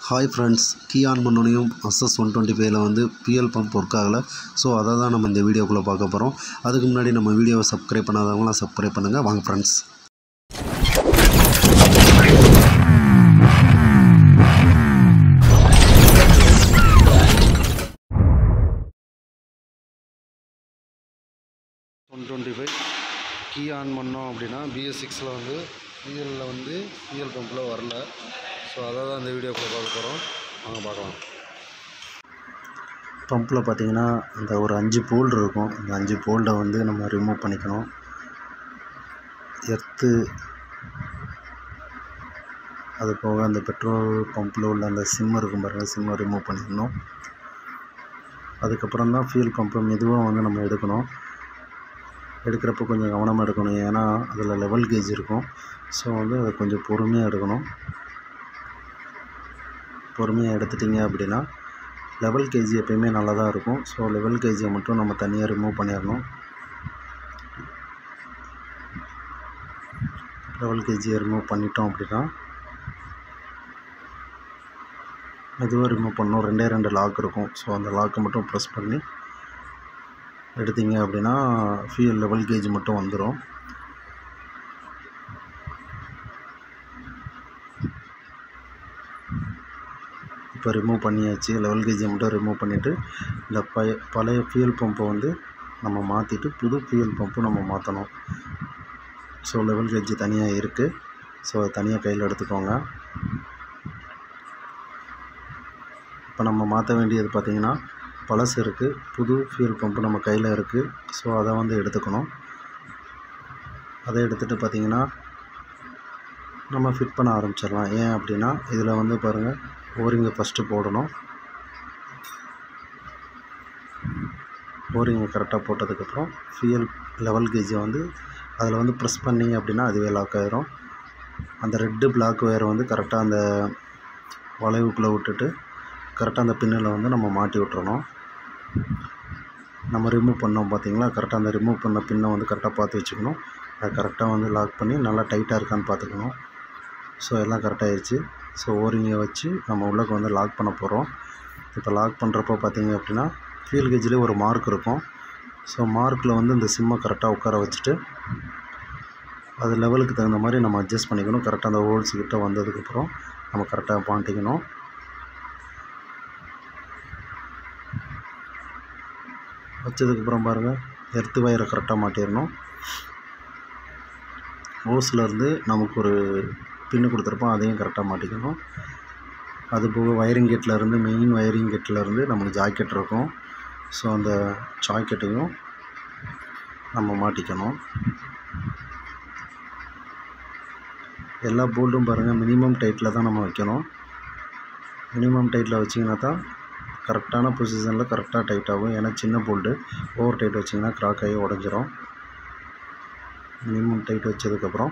hi friends key on பண்ணோனையும் அஸ்எஸ் one twenty ஃபைவ்ல வந்து பிஎல் பம்ப் ஒர்க் ஆகலை ஸோ அதை தான் நம்ம இந்த வீடியோக்குள்ளே பார்க்க போகிறோம் அதுக்கு முன்னாடி நம்ம வீடியோவை சப்ஸ்கிரைப் பண்ணாதவங்களாம் சப்ஸ்கிரைப் பண்ணுங்கள் வாங்க friends one twenty five key on பண்ணோம் அப்படின்னா பிஎஸ் சிக்ஸில் வந்து ஃபியூயலில் வந்து ஃபியூயல் பம்பில் வரல ஸோ அதை தான் இந்த வீடியோக்குள்ளே பார்க்க போகிறோம் வாங்க பார்க்கலாம் பம்பில் பார்த்தீங்கன்னா இந்த ஒரு அஞ்சு போல்டு இருக்கும் இந்த அஞ்சு போல்டை வந்து நம்ம ரிமூவ் பண்ணிக்கணும் எர்த்து அது போக அந்த பெட்ரோல் பம்பில் உள்ள அந்த சிம் இருக்கும் பாருங்கள் சிம்மை ரிமூவ் பண்ணிக்கணும் அதுக்கப்புறம் தான் ஃபியூல் பம்பை மெதுவாக வந்து நம்ம எடுக்கணும் எடுக்கிறப்ப கொஞ்சம் கவனமாக எடுக்கணும் ஏன்னா அதில் லெவல் கேஜ் இருக்கும் ஸோ வந்து அதை கொஞ்சம் பொறுமையாக எடுக்கணும் பொறுமையாக எடுத்துட்டிங்க அப்படின்னா லெவல் கேஜி எப்பயுமே நல்லா தான் இருக்கும் ஸோ லெவல் கேஜியை மட்டும் நம்ம தனியாக ரிமூவ் பண்ணிடணும் லெவல் கேஜியை ரிமூவ் பண்ணிட்டோம் அப்படின்னா மெதுவாக ரிமூவ் பண்ணணும் ரெண்டே ரெண்டு லாக் இருக்கும் ஸோ அந்த லாக்கை மட்டும் ப்ரெஸ் பண்ணி எடுத்தீங்க அப்படின்னா ஃபியூல் லெவல் கேஜ் மட்டும் வந்துடும் இப்போ ரிமூவ் பண்ணியாச்சு லெவல் கேஜை மட்டும் ரிமூவ் பண்ணிவிட்டு இந்த பழைய பழைய ஃபியூல் பம்பை வந்து நம்ம மாற்றிட்டு புது ஃபியூல் பம்பு நம்ம மாற்றணும் ஸோ லெவல் கேஜ் தனியாக இருக்குது ஸோ அதை தனியாக கையில் எடுத்துக்கோங்க இப்போ நம்ம மாற்ற வேண்டியது பார்த்திங்கன்னா பழசு இருக்குது புது ஃபியூல் பம்பு நம்ம கையில் இருக்குது ஸோ அதை வந்து எடுத்துக்கணும் அதை எடுத்துகிட்டு பார்த்திங்கன்னா நம்ம ஃபிட் பண்ண ஆரம்பிச்சிடலாம் ஏன் அப்படின்னா இதில் வந்து பாருங்கள் ஓரிங்கை ஃபஸ்ட்டு போடணும் ஓரிங்கை கரெக்டாக போட்டதுக்கப்புறம் ஃபியூல் லெவல் கேஜை வந்து அதில் வந்து ப்ரெஸ் பண்ணிங்க அப்படின்னா அதுவே லாக் ஆயிரும் அந்த ரெட்டு பிளாக் ஒயரை வந்து கரெக்டாக அந்த வளைவுக்குள்ளே விட்டுட்டு கரெக்டாக அந்த பின்னில் வந்து நம்ம மாட்டி விட்டுறணும் நம்ம ரிமூவ் பண்ணோம் பார்த்தீங்களா கரெக்டாக அந்த ரிமூவ் பண்ண பின்னை வந்து கரெக்டாக பார்த்து வச்சுக்கணும் அதை கரெக்டாக வந்து லாக் பண்ணி நல்லா டைட்டாக இருக்கான்னு பார்த்துக்கணும் ஸோ எல்லாம் கரெக்டாகிடுச்சு ஸோ ஓரிங்கை வச்சு நம்ம உள்ளக்கு வந்து லாக் பண்ண போகிறோம் இப்போ லாக் பண்ணுறப்போ பார்த்தீங்க அப்படின்னா ஃபியூல் கேஜ்லேயே ஒரு மார்க் இருக்கும் ஸோ மார்க்கில் வந்து இந்த சிம்மை கரெக்டாக உட்கார வச்சுட்டு அது லெவலுக்கு தகுந்த மாதிரி நம்ம அட்ஜஸ்ட் பண்ணிக்கணும் கரெக்டாக அந்த ஹோல்ஸ் கிட்ட வந்ததுக்கப்புறம் நம்ம கரெக்டாக மாட்டிக்கணும் வச்சதுக்கப்புறம் பாருங்கள் எர்த்து வயரை கரெக்டாக மாட்டிடணும் ஓஸ்லேருந்து நமக்கு ஒரு பின்னு கொடுத்துருப்போம் அதையும் கரெக்டாக மாட்டிக்கணும் அது போக வயரிங் கேட்லேருந்து மெயின் வயரிங் கேட்லேருந்து நமக்கு ஜாக்கெட் இருக்கும் ஸோ அந்த ஜாக்கெட்டையும் நம்ம மாட்டிக்கணும் எல்லா போல்ட்டும் பாருங்கள் மினிமம் டைட்டில் தான் நம்ம வைக்கணும் மினிமம் டைட்டில் வச்சிங்கன்னா தான் கரெக்டான பொசிஷனில் கரெக்டாக டைட் ஆகும் ஏன்னா சின்ன போல்டு ஓவர் டைட் வச்சிங்கன்னா கிராக் ஆகி உடஞ்சிரும் மினிமம் டைட் வச்சதுக்கப்புறம்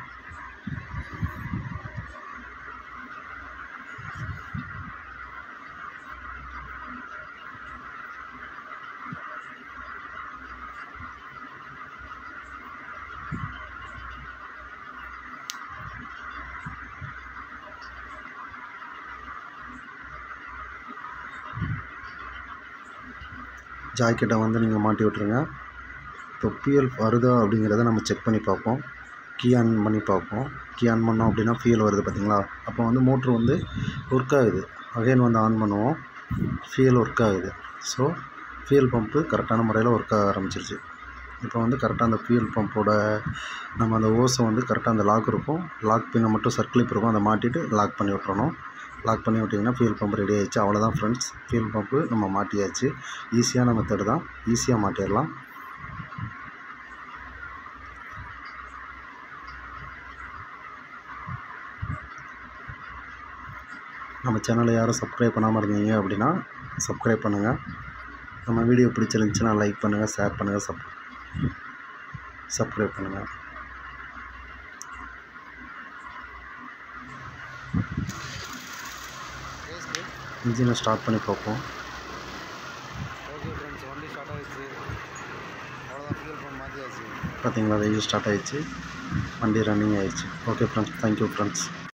ஜாக்கெட்டை வந்து நீங்கள் மாட்டி விட்ருங்க இப்போ ஃபியூல் வருதா அப்படிங்கிறத நம்ம செக் பண்ணி பார்ப்போம் கீ ஆன் பண்ணி பார்ப்போம் கீ ஆன் பண்ணோம் அப்படின்னா ஃபியூல் வருது பார்த்தீங்களா அப்போ வந்து மோட்ரு வந்து ஒர்க் ஆகுது அகைன் வந்து ஆன் பண்ணுவோம் ஃபியூல் ஒர்க் ஆகுது ஸோ ஃபியூல் பம்ப்பு கரெக்டான முறையில் ஒர்க் ஆக ஆரம்பிச்சிருச்சு இப்போ வந்து கரெக்டாக அந்த ஃபியூல் பம்போட நம்ம அந்த ஓஸை வந்து கரெக்டாக அந்த லாக் இருக்கும் லாக் பின்னை மட்டும் சர்க்கிளிப் இருக்கும் அதை மாட்டிட்டு லாக் பண்ணி விட்றணும் லாக் பண்ணி விட்டிங்கன்னா ஃபியூல் பம்ப் ரெடி ஆயிடுச்சு அவ்வளோதான் ஃப்ரெண்ட்ஸ் ஃபியூல் பம்ப்பு நம்ம மாட்டியாச்சு ஈஸியான மெத்தடு தான் ஈஸியாக மாட்டிடலாம் நம்ம சேனலை யாரும் சப்ஸ்கிரைப் பண்ணாமல் இருந்தீங்க அப்படின்னா சப்ஸ்கிரைப் பண்ணுங்கள் நம்ம வீடியோ பிடிச்சிருந்துச்சுன்னா லைக் பண்ணுங்கள் ஷேர் பண்ணுங்கள் சப் சப்ஸ்கிரைப் பண்ணுங்கள் இன்ஜினை ஸ்டார்ட் பண்ணி பார்ப்போம் ஓகே ஃப்ரெண்ட்ஸ் வண்டி ஸ்டார்ட் ஆகிடுச்சு அவ்வளோதான் ஃபியூல் பம்ப் மாற்றியாச்சு பார்த்தீங்களா வெயில் ஸ்டார்ட் ஆயிடுச்சு வண்டி ரன்னிங் ஆயிடுச்சு ஓகே ஃப்ரெண்ட்ஸ் தேங்க்யூ ஃப்ரெண்ட்ஸ்